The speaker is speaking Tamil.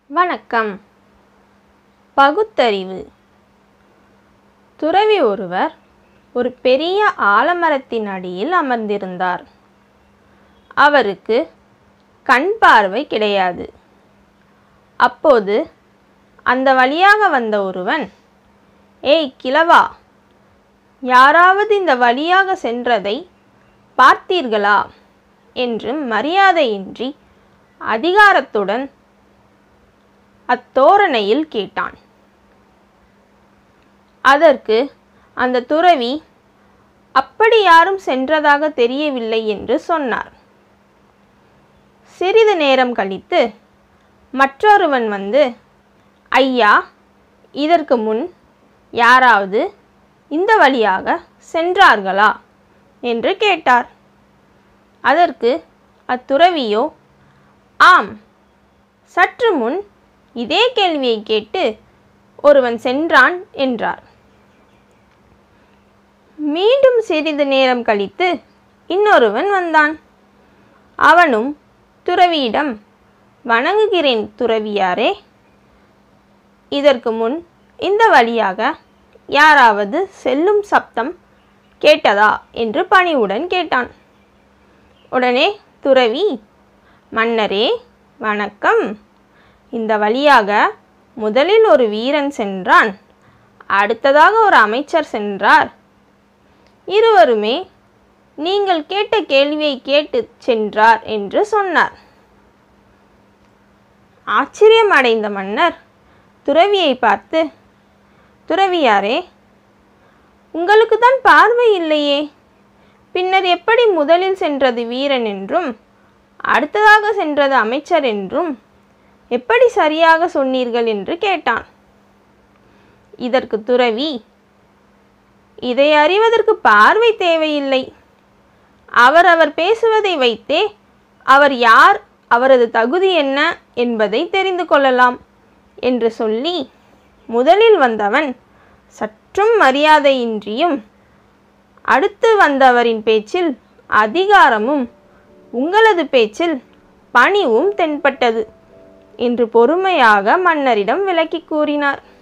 வணக்கம் பகுத்தறிவு துறவி ஒருவர் ஒரு பெரிய ஆலமரத்தின் அடியில் அமர்ந்திருந்தார் அவருக்கு கண் பார்வை கிடையாது அப்போது அந்த வழியாக வந்த ஒருவன் ஏய் கிழவா யாராவது இந்த வழியாக சென்றதை பார்த்தீர்களா என்று மரியாதையின்றி அதிகாரத்துடன் அத்தோரணையில் கேட்டான் அதற்கு அந்த துறவி அப்படி யாரும் சென்றதாக தெரியவில்லை என்று சொன்னார் சிறிது நேரம் கழித்து மற்றொருவன் வந்து ஐயா இதற்கு முன் யாராவது இந்த வழியாக சென்றார்களா என்று கேட்டார் அதற்கு அத்துறவியோ ஆம் சற்று முன் இதே கேள்வியை கேட்டு ஒருவன் சென்றான் என்றார் மீண்டும் சிறிது நேரம் கழித்து இன்னொருவன் வந்தான் அவனும் துறவியிடம் வணங்குகிறேன் துறவியாரே இதற்கு முன் இந்த வழியாக யாராவது செல்லும் சப்தம் கேட்டதா என்று பணிவுடன் கேட்டான் உடனே துறவி மன்னரே வணக்கம் இந்த வழியாக முதலில் ஒரு வீரன் சென்றான் அடுத்ததாக ஒரு அமைச்சர் சென்றார் இருவருமே நீங்கள் கேட்ட கேள்வியை கேட்டு சென்றார் என்று சொன்னார் ஆச்சரியம் அடைந்த மன்னர் துறவியை பார்த்து துறவியாரே உங்களுக்கு தான் பார்வை இல்லையே பின்னர் எப்படி முதலில் சென்றது வீரன் என்றும் அடுத்ததாக சென்றது அமைச்சர் என்றும் எப்படி சரியாக சொன்னீர்கள் என்று கேட்டான் இதற்கு துறவி இதை அறிவதற்கு பார்வை தேவையில்லை அவரவர் பேசுவதை வைத்தே அவர் யார் அவரது தகுதி என்ன என்பதை தெரிந்து கொள்ளலாம் என்று சொல்லி முதலில் வந்தவன் சற்றும் மரியாதையின்றியும் அடுத்து வந்தவரின் பேச்சில் அதிகாரமும் உங்களது பேச்சில் பணிவும் தென்பட்டது என்று பொறுமையாக மன்னரிடம் விளக்கி கூறினார்